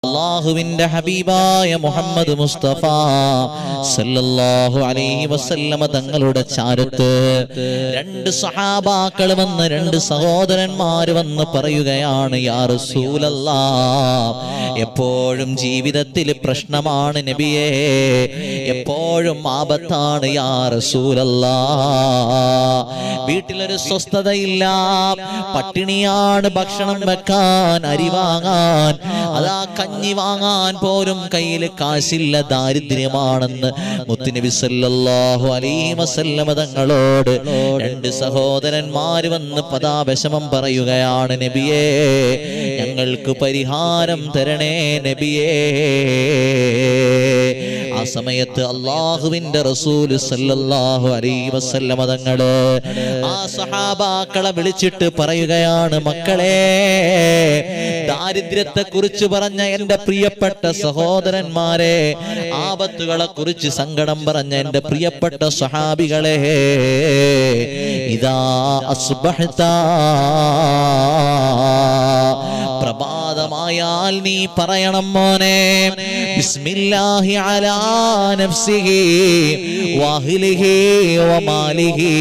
അള്ളാഹുവിന്റെ ഹബീബായ മുഹമ്മദ് മുസ്തഫ സല്ലല്ലാഹു അലൈഹി വസല്ലമ തങ്ങളുടെ ചാരത്ത് രണ്ട് സഹാബാക്കൾ വന്ന് രണ്ട് സഹോദരന്മാർ വന്ന് പറയുകയാണ് യാ റസൂലല്ലാ എപ്പോഴും ജീവിതത്തിൽ പ്രശ്നമാണ് നബിയേ എപ്പോഴും ആപത്താണ് യാ റസൂലല്ലാ വീട്ടിലൊരു സ്വസ്ഥതയില്ല പട്ടിണിയാണ് ഭക്ഷണം വെക്കാൻ അരി വാങ്ങാൻ അതാ കഞ്ഞി വാങ്ങാൻ പോലും കയ്യിൽ കാശില്ല ദാരിദ്ര്യമാണെന്ന് മുത്തുനബി സല്ലല്ലാഹു അലൈഹി വസല്ലമ തങ്ങളോട് രണ്ട് സഹോദരന്മാര് വന്ന് പദാവിഷമം പറയുകയാണ് നബിയേ ഞങ്ങൾക്ക് പരിഹാരം തരണേ നബിയേ ആ സമയത്ത് അള്ളാഹുവിന്റെ റസൂല് സല്ലല്ലാഹു അലൈഹി വസല്ലമ തങ്ങള് ആ സഹാബാക്കളെ വിളിച്ചിട്ട് പറയുകയാണ് മക്കളെ ദാരിദ്ര്യത്തെ കുറിച്ച് പറഞ്ഞ എന്റെ പ്രിയപ്പെട്ട സഹോദരന്മാരെ ആപത്തുകളെ കുറിച്ച് സങ്കടം പറഞ്ഞ എന്റെ പ്രിയപ്പെട്ട സഹാബികളെ ഇതാ അസ്ബഹ്ത പ്രഭാതമായാൽ നീ പറയണം മോനെ ബിസ്മില്ലാഹി അലാ നഫ്സിഹി വഅഹ്ലിഹി വമാലിഹി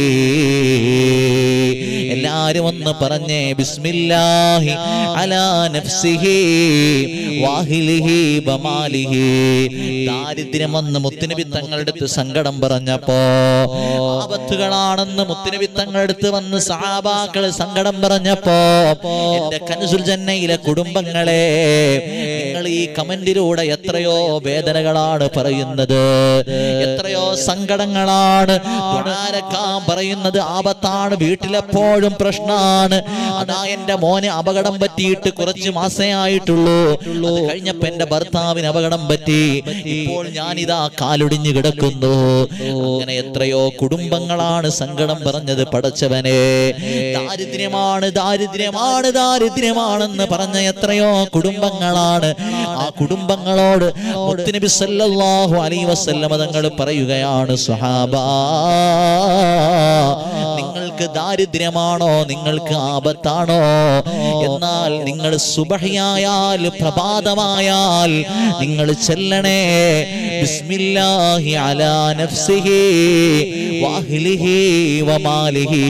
എല്ലാരും ഒന്ന് പറഞ്ഞേ ബിസ്മില്ലാഹി അലാ നഫ്സിഹി വാഹിലിഹി ബമാലിഹി ദാരിദ്ര്യം വന്ന് മുത്തുനബി തങ്ങളുടെ അടുത്ത് സങ്കടം പറഞ്ഞപ്പോ ആപത്തുകളാണെന്ന് മുത്തുനബി തങ്ങളുടെ അടുത്ത് വന്ന് സഹാബാക്കള് സങ്കടം പറഞ്ഞപ്പോ എന്റെ കൻസുൽ ജന്നയിലെ കുടുംബങ്ങളെ നിങ്ങൾ ഈ കമന്റിലൂടെ എത്രയോ വേദനകളാണ് പറയുന്നത് എത്രയോ സങ്കടങ്ങളാണ് ദുആരക്കാൻ പറയുന്നത് ആപത്താണ് വീട്ടിലെപ്പോഴും പ്രശ്നമാണ് അതാ എന്റെ മോനെ അപകടം പറ്റിയിട്ട് കുറച്ച് മാസേ ആയിട്ടുള്ളൂ അത് കഴിഞ്ഞപ്പോ എന്റെ ഭർത്താവിന് അപകടം പറ്റി ഇപ്പോൾ ഞാനിതാ കാലൊടിഞ്ഞു കിടക്കുന്നു അങ്ങനെ എത്രയോ കുടുംബങ്ങളാണ് സങ്കടം പറഞ്ഞത് പടച്ചവനെ ദാരിദ്ര്യമാണ് ദാരിദ്ര്യമാണ് ദാരിദ്ര്യമാണെന്ന് പറഞ്ഞ എത്രയോ കുടുംബങ്ങളാണ് ആ കുടുംബങ്ങളോട് മുത്തുനബി സല്ലല്ലാഹു അലൈഹി വസല്ലമ തങ്ങൾ പറയുകയാണ് സ്വഹാബാ നിങ്ങൾക്ക് ദാരിദ്ര്യമാണോ നിങ്ങൾക്ക് ആപത്താണോ എന്നാൽ നിങ്ങൾ സുബഹിയായാൽ പ്രഭാതമായാൽ നിങ്ങൾ ചെല്ലണേ ബിസ്മില്ലാഹി അലാ നഫ്സിഹി വാഹിലിഹി വമാലിഹി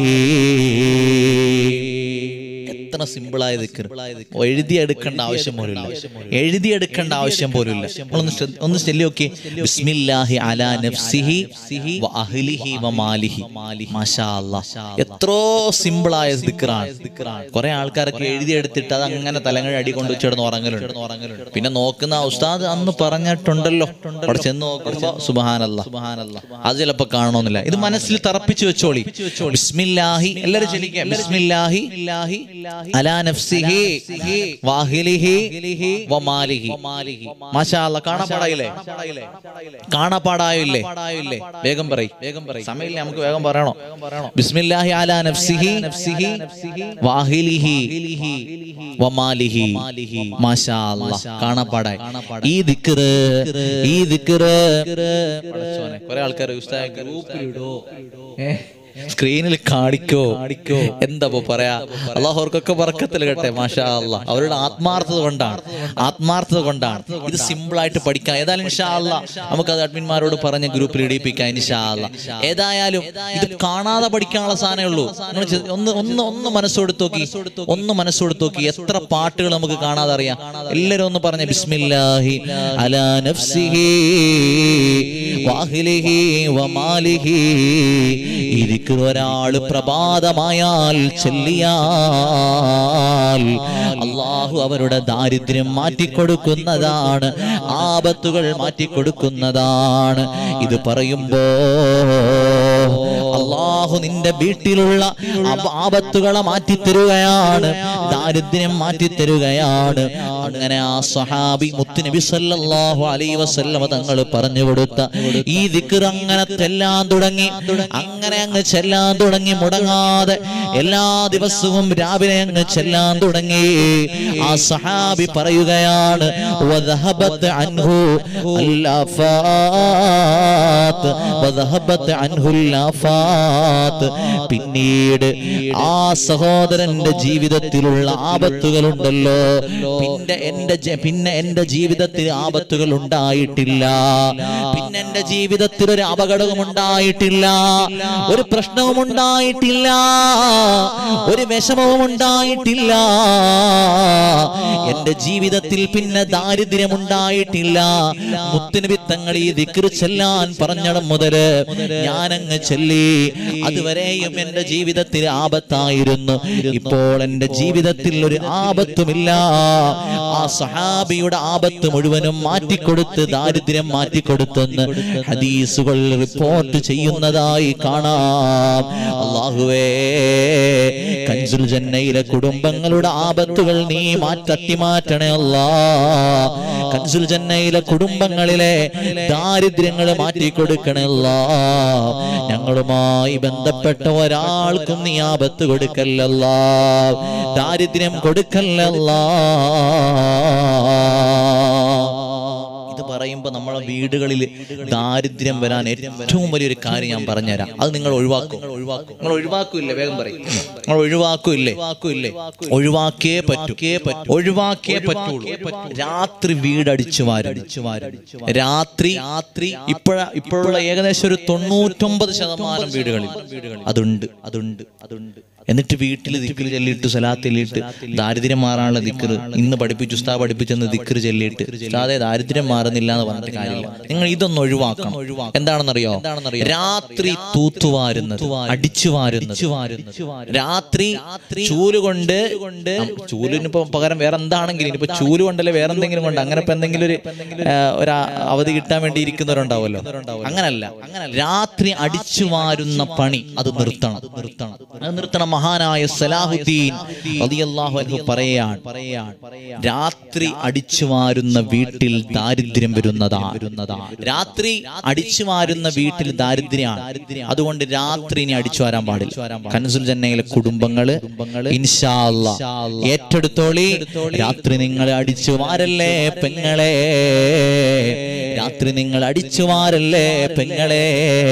എത്ര സിമ്പിളായ ദിക്കർ എഴുതിയെടുക്കേണ്ട ആവശ്യം പോലുമില്ല എഴുതിയെടുക്കേണ്ട ആവശ്യം പോലുമില്ല നമ്മളൊന്ന് ശ്രദ്ധ- ഒന്ന് ചൊല്ലി നോക്കി ബിസ്മില്ലാഹി അലാ നഫ്സിഹി വ അഹ്ലിഹി വ മാലിഹി മാഷാ അല്ലാ എത്രോ സിമ്പിളായ ദിക്കറാണ് കുറെ ആൾക്കാരൊക്കെ എഴുതിയെടുത്തിട്ട് അത് അങ്ങനെ തലങ്ങഴ അടി കൊണ്ട് വെച്ചിടുന്ന് ഉറങ്ങലുണ്ട് പിന്നെ നോക്കുന്ന ആ ഉസ്താദ് അന്ന് പറഞ്ഞിട്ടുണ്ടല്ലോ അവിടെ ചെന്ന് നോക്കുമ്പോ സുബഹാനല്ല അത് ചിലപ്പോ കാണണമെന്നില്ല ഇത് മനസ്സിൽ തറപ്പിച്ചു വെച്ചോളി ബിസ്മില്ലാഹി എല്ലാരും ചൊല്ലിക്കാം ബിസ്മില്ലാഹി അലാ നഫ്സിഹി വാഹിലിഹി വമാലിഹി മാഷാ അല്ലാ കാണാപ്പാടായില്ലേ കാണാപ്പാടായില്ലേ വേഗം പറയ് വേഗം പറയ് സമയമില്ല നമുക്ക് വേഗം പറയണോ ബിസ്മില്ലാഹി അലാ നഫ്സിഹി നഫ്സിഹി വാഹിലിഹി വമാലിഹി മാഷാ അല്ലാ കാണാപ്പാടായി ഈ ദിക്റ് ഈ ദിക്റ് കുറെ ആൾക്കാർ ഗ്രൂപ്പിലിടോ സ്ക്രീനിൽ കാണിക്കോ കാണിക്കോ എന്താ ഇപ്പൊ പറയാ അള്ളാഹുർക്കൊക്കെ വർക്കത്തിൽ കേട്ടെ മാഷാ അല്ലാ അവരുടെ ആത്മാർത്ഥത കൊണ്ടാണ് ആത്മാർത്ഥത കൊണ്ടാണ് ഇത് സിമ്പിൾ ആയിട്ട് പഠിക്കാം ഏതായാലും ഇൻഷാ അല്ലാ നമുക്ക് അത് അഡ്മിന്മാരോട് പറഞ്ഞ് ഗ്രൂപ്പിൽ ഇടിപ്പിക്കാം ഇൻഷാ അല്ലാ ഏതായാലും ഇത് കാണാതെ പഠിക്കാനുള്ള സാധനമേ ഉള്ളൂ നിങ്ങൾ ചെ- ഒന്ന് ഒന്ന് ഒന്ന് മനസ്സോടുത്ത് നോക്കി ഒന്ന് മനസ്സോടുത്ത് നോക്കി എത്ര പാട്ടുകൾ നമുക്ക് കാണാതെ അറിയാം എല്ലാരും ഒന്ന് പറഞ്ഞ ബിസ്മില്ലാഹി അലാ നഫ്സിഹി വാഹിലിഹി വമാലിഹി ഇതിക്ക് ഒരാള് പ്രഭാതമായാൽ ചെല്ലിയാൽ അള്ളാഹു അവരുടെ ദാരിദ്ര്യം മാറ്റിക്കൊടുക്കുന്നതാണ് ആപത്തുകൾ മാറ്റിക്കൊടുക്കുന്നതാണ് ഇത് പറയുമ്പോ അള്ളാഹു നിന്റെ വീട്ടിലുള്ള ആപ- ആപത്തുകളെ മാറ്റിത്തരുകയാണ് ദാരിദ്ര്യം മാറ്റിത്തരുകയാണ് അങ്ങനെ ആ സഹാബി മുത്തുനബി സല്ലല്ലാഹു അലൈഹി വസല്ലമ തങ്ങൾ പറഞ്ഞു കൊടുത്ത ഈ ദിക്ർ അങ്ങനെ ചെല്ലാൻ തുടങ്ങി അങ്ങനെ അങ്ങ് ചെല്ലാൻ തുടങ്ങി മുടങ്ങാതെ എല്ലാ ദിവസവും രാവിലെ അങ്ങ് ചെല്ലാൻ തുടങ്ങി ആ സഹാബി പറയുകയാണ് വദഹബത്ത് അൻഹു അല്ലാഫാത്ത് വദഹബത്ത് അൻഹു അല്ലാഫാത്ത് പിന്നീട് ആ സഹോദരന്റെ ജീവിതത്തിലുള്ള ആപത്തുകളുണ്ടല്ലോ പിന്നെ എന്റെ ജ- പിന്നെ എന്റെ ജീവിതത്തിൽ ആപത്തുകൾ ഉണ്ടായിട്ടില്ല പിന്നെ എന്റെ ജീവിതത്തിൽ ഒരു അപകടവും ഉണ്ടായിട്ടില്ല ഒരു പ്രശ്നവും ഉണ്ടായിട്ടില്ല ഒരു വിഷമവും ഉണ്ടായിട്ടില്ല എന്റെ ജീവിതത്തിൽ പിന്നെ ദാരിദ്ര്യം ഉണ്ടായിട്ടില്ല മുത്തിനബി തങ്ങൾ ഈ ദിക്ർ ചെല്ലാൻ പറഞ്ഞിടം മുതല് ഞാനങ്ങ് ചെല്ലി അതുവരെയും എന്റെ ജീവിതത്തിൽ ആപത്തായിരുന്നു ഇപ്പോൾ എന്റെ ജീവിതത്തിൽ ഒരു ആപത്തുമില്ല ആ സഹാബിയുടെ ആപത്ത് മുഴുവനും മാറ്റിക്കൊടുത്ത് ദാരിദ്ര്യം മാറ്റിക്കൊടുത്തെന്ന് ഹദീസുകൾ റിപ്പോർട്ട് ചെയ്യുന്നതായി കാണാം അള്ളാഹുവേ കൻസുൽ ജന്നയിലെ കുടുംബങ്ങളുടെ ആപത്തുകൾ നീ മാറ്റി മാറ്റണേ അല്ലാ കൻസുൽ ജന്നയിലെ കുടുംബങ്ങളിലെ ദാരിദ്ര്യങ്ങൾ മാറ്റിക്കൊടുക്കണേ അല്ലാ ഞങ്ങളുമായി ബന്ധപ്പെട്ട ഒരാൾക്കും നീ ആപത്ത് കൊടുക്കല്ലല്ല ദാരിദ്ര്യം കൊടുക്കല്ലല്ല ഇത് പറയുമ്പോ നമ്മളെ വീടുകളിൽ ദാരിദ്ര്യം വരാൻ ഏറ്റവും വലിയൊരു കാര്യം ഞാൻ പറഞ്ഞുതരാം അത് നിങ്ങൾ ഒഴിവാക്കും നിങ്ങൾ ഒഴിവാക്കൂല്ലേ വേഗം പറയും നിങ്ങൾ ഒഴിവാക്കൂല്ലേ ഒഴിവാക്കിയേ പറ്റൂ ഒഴിവാക്കിയേ പറ്റുള്ളൂ രാത്രി വീടടിച്ചു വാരടിച്ചു വാരടിച്ചു രാത്രി രാത്രി ഇപ്പോഴ ഇപ്പോഴുള്ള ഏകദേശം ഒരു തൊണ്ണൂറ്റൊമ്പത് ശതമാനം വീടുകളിൽ അതുണ്ട് അതുണ്ട് അതുണ്ട് എന്നിട്ട് വീട്ടിൽ ദിക്കർ ചൊല്ലിയിട്ട് സലാത്ത് ചൊല്ലിയിട്ട് ദാരിദ്ര്യം മാറാനുള്ള ദിക്കർ ഇന്ന് പഠിപ്പിച്ചു ഉസ്താ പഠിപ്പിച്ചെന്ന് ദിക്കർ ചൊല്ലിയിട്ട് ഉസ്താദെ ദാരിദ്ര്യം മാറുന്നില്ല എന്ന് പറഞ്ഞിട്ട് കാര്യമില്ല നിങ്ങൾ ഇതൊന്ന് ഒഴിവാക്കണം എന്താണെന്നറിയോ രാത്രി തൂത്തുവാരുന്നത് അടിച്ചു വാരുന്നത് രാത്രി ചൂല് കൊണ്ട് ചൂലിന് ഇപ്പൊ പകരം വേറെ എന്താണെങ്കിലും ഇനിയിപ്പോ ചൂല് കൊണ്ടല്ലേ വേറെ എന്തെങ്കിലും കൊണ്ട് അങ്ങനെ ഇപ്പൊ എന്തെങ്കിലും ഒരു ആ, ഒരു അവധി കിട്ടാൻ വേണ്ടി ഇരിക്കുന്നവരുണ്ടാവുമല്ലോ അങ്ങനല്ല രാത്രി അടിച്ചു വാരുന്ന പണി അത് നിർത്തണം നിർത്തണം അത് നിർത്തണം മഹാനായ സലാഹുദ്ദീൻ റളിയല്ലാഹു അൻഹു പറയാണ് പറയാണ് രാത്രി അടിച്ചു വാരുന്ന വീട്ടിൽ ദാരിദ്ര്യം വരുന്നതാ രാത്രി അടിച്ചു വാരുന്ന വീട്ടിൽ ദാരിദ്ര്യമാണ് അതുകൊണ്ട് രാത്രി ഇനി അടിച്ചു വാരാൻ പാടില്ല കൻസുൽ ജന്നയിലെ കുടുംബങ്ങള് ഇൻഷാ അല്ലാ ഏറ്റെടുത്തോളി രാത്രി നിങ്ങൾ അടിച്ചു വാരല്ലേ പെങ്ങളെ രാത്രി നിങ്ങൾ അടിച്ചു വാരല്ലേ പെങ്ങളെ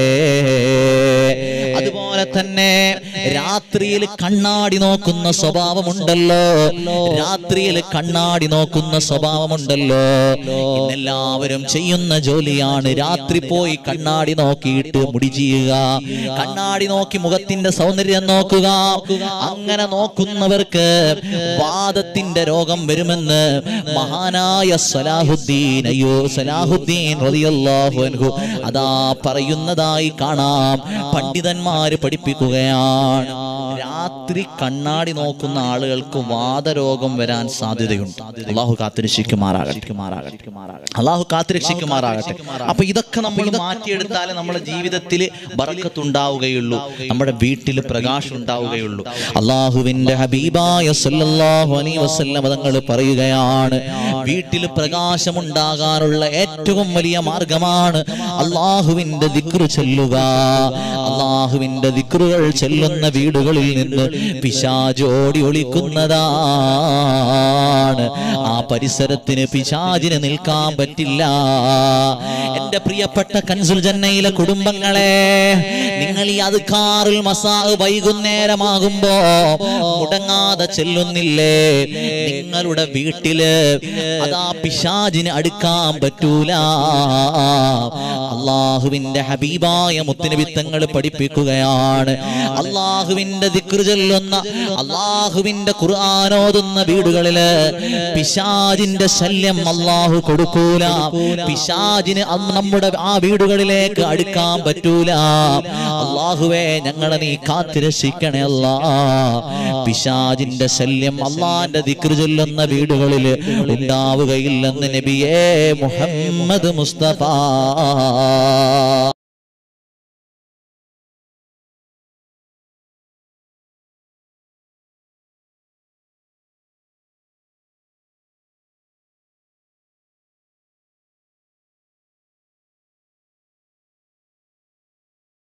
അതുപോലെ തന്നെ രാത്രിയിൽ കണ്ണാടി നോക്കുന്ന സ്വഭാവമുണ്ടല്ലോ രാത്രിയിൽ കണ്ണാടി നോക്കുന്ന സ്വഭാവമുണ്ടല്ലോ ഇന്നെല്ലാവരും ചെയ്യുന്ന ജോലിയാണ് രാത്രി പോയി കണ്ണാടി നോക്കിയിട്ട് മുടി ചെയ്യുക കണ്ണാടി നോക്കി മുഖത്തിന്റെ സൗന്ദര്യം നോക്കുക അങ്ങനെ നോക്കുന്നവർക്ക് വാദത്തിന്റെ രോഗം വരുമെന്ന് മഹാനായ സലാഹുദ്ദീൻ അയ്യോ സലാഹുദ്ദീൻ റളിയല്ലാഹു അൻഹു അതാ പറയുന്നതായി കാണാം പണ്ഡിതന്മാര് പഠിപ്പിക്കുകയാണ് രാത്രി കണ്ണാടി നോക്കുന്ന ആളുകൾക്ക് വാദരോഗം വരാൻ സാധ്യതയുണ്ട് അള്ളാഹു കാത്തിരക്ഷിക്കുമാറാകട്ടെ അള്ളാഹു കാത്തിരക്ഷിക്കുമാറാകട്ടെ അപ്പൊ ഇതൊക്കെ നമ്മൾ മാറ്റിയെടുത്താലേ നമ്മുടെ ജീവിതത്തിൽ ബറക്കത്തുണ്ടാവുകയുള്ളൂ നമ്മുടെ വീട്ടിൽ പ്രകാശം ഉണ്ടാവുകയുള്ളൂ അള്ളാഹുവിന്റെ ഹബീബായ സല്ലല്ലാഹു അലൈഹി വസല്ലം തങ്ങൾ പറയുകയാണ് വീട്ടിൽ പ്രകാശമുണ്ടാകാനുള്ള ഏറ്റവും വലിയ മാർഗമാണ് അള്ളാഹുവിന്റെ ദിക്റ് ചൊല്ലുക അള്ളാഹുവിന്റെ ദിക്റുകൾ ചെല്ലുന്ന വീടുകളിൽ നിന്ന് പിശാജോടി ഒളിക്കുന്നതാണ് ആ പരിസരത്തിന് പിശാജിന് നിൽക്കാൻ പറ്റില്ല എന്റെ പ്രിയപ്പെട്ട കൻസുൽ ജന്നയിലെ കുടുംബങ്ങളെ നിങ്ങൾ ഈ അതുക്കാറിൽ മസാ വൈകുന്നേരമാകുമ്പോ മുടങ്ങാതെ ചെല്ലുന്നില്ലേ നിങ്ങളുടെ വീട്ടില് അതാ പിശാജിന് അടുക്കാൻ പറ്റൂല അള്ളാഹുവിന്റെ ഹബീബായ മുത്തുനബിത്തങ്ങൾ പഠിപ്പിക്കുകയാണ് അള്ളാഹുവിന്റെ ദിക്റ് ചൊല്ലുന്ന അള്ളാഹുവിന്റെ ഖുർആാനോതുന്ന വീടുകളില് പിശാജിന്റെ ശല്യം അള്ളാഹു കൊടുക്കൂല പിശാജിന് അന്ന് നമ്മുടെ ആ വീടുകളിലേക്ക് അടുക്കാൻ പറ്റൂല അള്ളാഹുവേ ഞങ്ങളെ നീ കാത്തിരക്ഷിക്കണേ അല്ലാ പിശാജിന്റെ ശല്യം അള്ളാന്റെ ദിക്റ് ചൊല്ലുന്ന വീടുകളിൽ ഉണ്ടാവുകയില്ലെന്ന് നബിയേ മുഹമ്മദ് മുസ്തഫ